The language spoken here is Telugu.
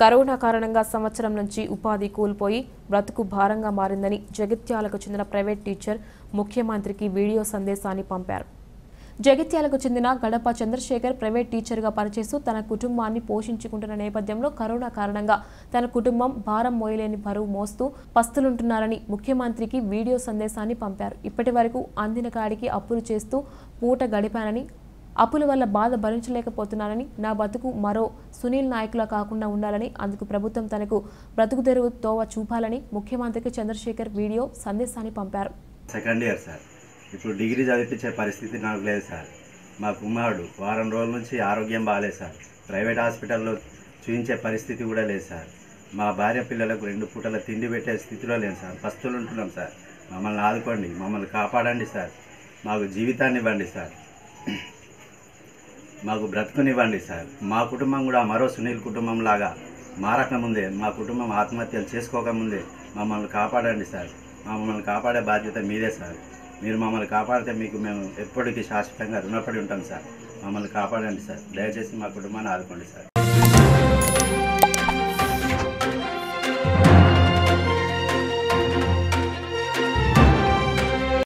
కరోనా కారణంగా సంవత్సరం నుంచి ఉపాధి కోల్పోయి బ్రతుకు భారంగా మారిందని జగిత్యాలకు చెందిన ప్రైవేట్ టీచర్ ముఖ్యమంత్రికి వీడియో సందేశాన్ని పంపారు జగిత్యాలకు చెందిన గడప చంద్రశేఖర్ ప్రైవేట్ టీచర్గా పనిచేస్తూ తన కుటుంబాన్ని పోషించుకుంటున్న నేపథ్యంలో కరోనా కారణంగా తన కుటుంబం భారం మోయలేని బరువు మోస్తూ పస్తులుంటున్నారని ముఖ్యమంత్రికి వీడియో సందేశాన్ని పంపారు ఇప్పటి వరకు అందిన కాడికి అప్పులు చేస్తూ పూట గడిపానని అప్పుల వల్ల బాధ భరించలేకపోతున్నానని నా బతుకు మరో సునీల్ నాయకులా కాకుండా ఉండాలని అందుకు ప్రభుత్వం తనకు బ్రతుకు తెరువు తోవ చూపాలని ముఖ్యమంత్రికి చంద్రశేఖర్ వీడియో సందేశాన్ని పంపారు సెకండ్ ఇయర్ సార్ ఇప్పుడు డిగ్రీ చదివించే పరిస్థితి నాకు లేదు సార్ మా కుమారుడు వారం రోజుల నుంచి ఆరోగ్యం బాగాలేదు సార్ ప్రైవేట్ హాస్పిటల్లో చూయించే పరిస్థితి కూడా లేదు సార్ మా భార్య పిల్లలకు రెండు పూటల తిండి పెట్టే స్థితిలో లేదు సార్ పస్తులు ఉంటున్నాం సార్ మమ్మల్ని ఆదుకోండి మమ్మల్ని కాపాడండి సార్ మాకు జీవితాన్ని ఇవ్వండి సార్ మాకు బ్రతుకునివ్వండి సార్ మా కుటుంబం కూడా మరో సునీల్ కుటుంబం లాగా మారకముందే మా కుటుంబం ఆత్మహత్యలు చేసుకోకముందే మమ్మల్ని కాపాడండి సార్ మమ్మల్ని కాపాడే బాధ్యత మీదే సార్ మీరు మమ్మల్ని కాపాడితే మీకు మేము ఎప్పటికీ శాశ్వతంగా రుణపడి ఉంటాం సార్ మమ్మల్ని కాపాడండి సార్ దయచేసి మా కుటుంబాన్ని ఆదుకోండి సార్